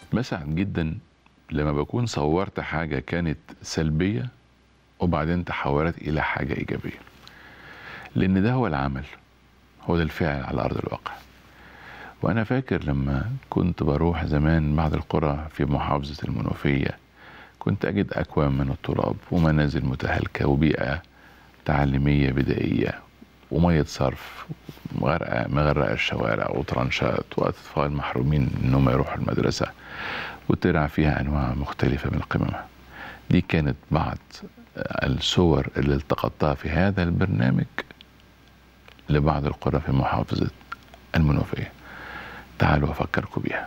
بسعد جدا لما بكون صورت حاجة كانت سلبية وبعدين تحولت إلى حاجة إيجابية لأن ده هو العمل هو ده الفعل على أرض الواقع وأنا فاكر لما كنت بروح زمان بعض القرى في محافظة المنوفية كنت أجد أكوام من التراب ومنازل متهالكة وبيئة تعليمية بدائية ومية صرف مغرقة مغرقة الشوارع وطرنشات وأطفال محرومين إنهم يروحوا المدرسة وترع فيها أنواع مختلفة من القمم دي كانت بعض الصور اللي التقطتها في هذا البرنامج لبعض القرى في محافظة المنوفية تعالوا أفكركم بيها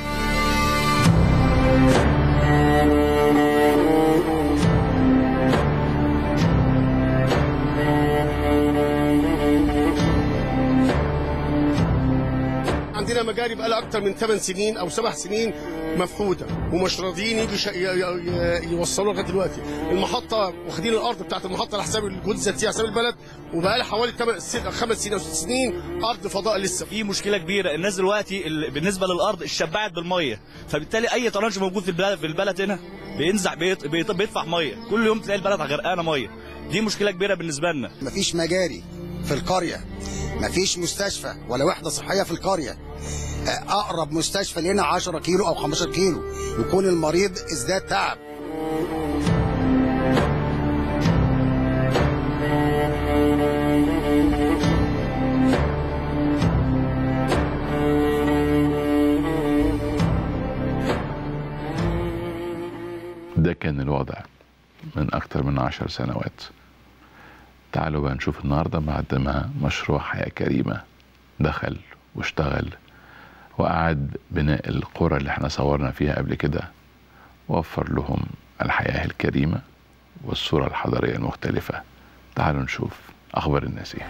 عندنا مجاري بقى اكتر من 8 سنين او 7 سنين مفحوده ومش راضيين يجوا يش- ي- ي- يوصلوا لغايه دلوقتي المحطه واخدين الارض بتاعت المحطه على حساب الجهود الذاتيه على حساب البلد وبقى لها حوالي 8 5 سنين او 6 سنين ارض فضاء لسه في مشكله كبيره الناس دلوقتي ال- بالنسبه للارض اتشبعت بالميه فبالتالي اي طرنش موجود في البلد في البلد هنا بينزع بيط- بيط- بيدفع ميه كل يوم تلاقي البلد غرقانه ميه دي مشكله كبيره بالنسبه لنا مفيش مجاري في القرية مفيش مستشفى ولا وحدة صحية في القرية أقرب مستشفى لنا 10 كيلو أو 15 كيلو يكون المريض ازداد تعب ده كان الوضع من أكتر من عشر سنوات تعالوا بقى نشوف النهاردة بعد ما مشروع حياة كريمة دخل واشتغل وأعاد بناء القرى اللي احنا صورنا فيها قبل كده وفر لهم الحياة الكريمة والصورة الحضارية المختلفة تعالوا نشوف أخبار الناس إيه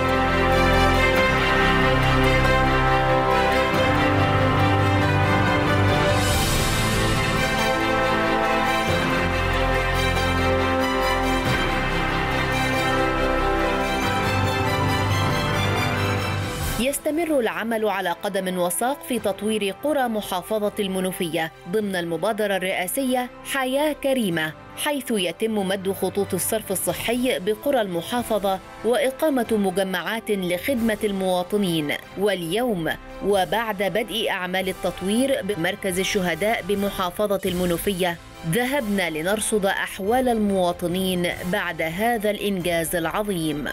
يستمر العمل على قدم وساق في تطوير قرى محافظة المنوفية ضمن المبادرة الرئاسية حياة كريمة حيث يتم مد خطوط الصرف الصحي بقرى المحافظة وإقامة مجمعات لخدمة المواطنين واليوم وبعد بدء أعمال التطوير بمركز الشهداء بمحافظة المنوفية ذهبنا لنرصد أحوال المواطنين بعد هذا الإنجاز العظيم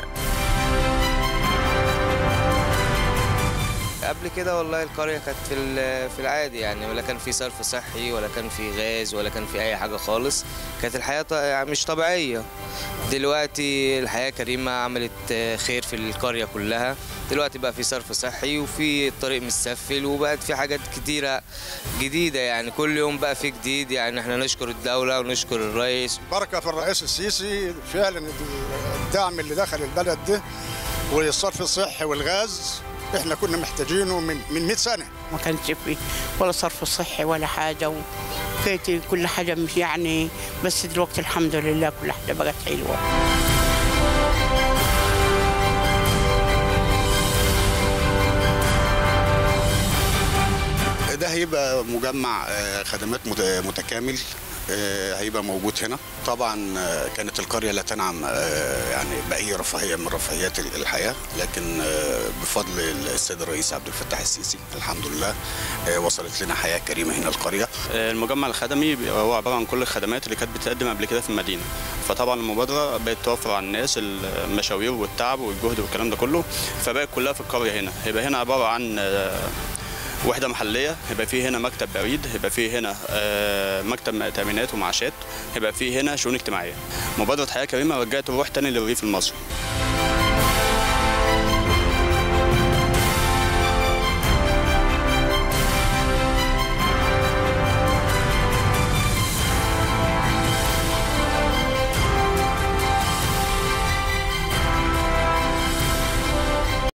قبل كده والله القرية كانت في ال- في العادي يعني ولا كان في صرف صحي ولا كان في غاز ولا كان في أي حاجة خالص كانت الحياة ط- يعني مش طبيعية دلوقتي الحياة كريمة عملت آه، خير في القرية كلها دلوقتي بقى في صرف صحي وفي الطريق متسفل وبقت في حاجات كتيرة جديدة يعني كل يوم بقى في جديد يعني احنا نشكر الدولة ونشكر الرئيس بركه في الرئيس السيسي فعلا الدعم اللي دخل البلد ده والصرف الصحي والغاز احنا كنا محتاجينه من من 100 سنه ما كانش فيه ولا صرف صحي ولا حاجة وكانت كل حاجة مش يعني بس دلوقتي الحمد لله كل حاجة بقت حلوة ده هيبقى مجمع آه، خدمات مت- متكامل آه، هيبقى موجود هنا طبعا آه، كانت القرية لا تنعم آه، يعني بأي رفاهية من رفاهيات الحياة لكن آه، بفضل السيد الرئيس عبد الفتاح السيسي الحمد لله آه، وصلت لنا حياة كريمة هنا القرية المجمع الخدمي بيبقى هو عباره عن كل الخدمات اللي كانت بتقدم قبل كده في المدينه فطبعا المبادره بقت توفر على الناس المشاوير والتعب والجهد والكلام ده كله فبقت كلها في القريه هنا هيبقى هنا عباره عن آه، وحده محليه هيبقى فيه هنا مكتب بريد هيبقى فيه هنا آه، مكتب تامينات ومعاشات هيبقى فيه هنا شؤون اجتماعيه مبادره حياه كريمه رجعت الروح تاني للريف المصري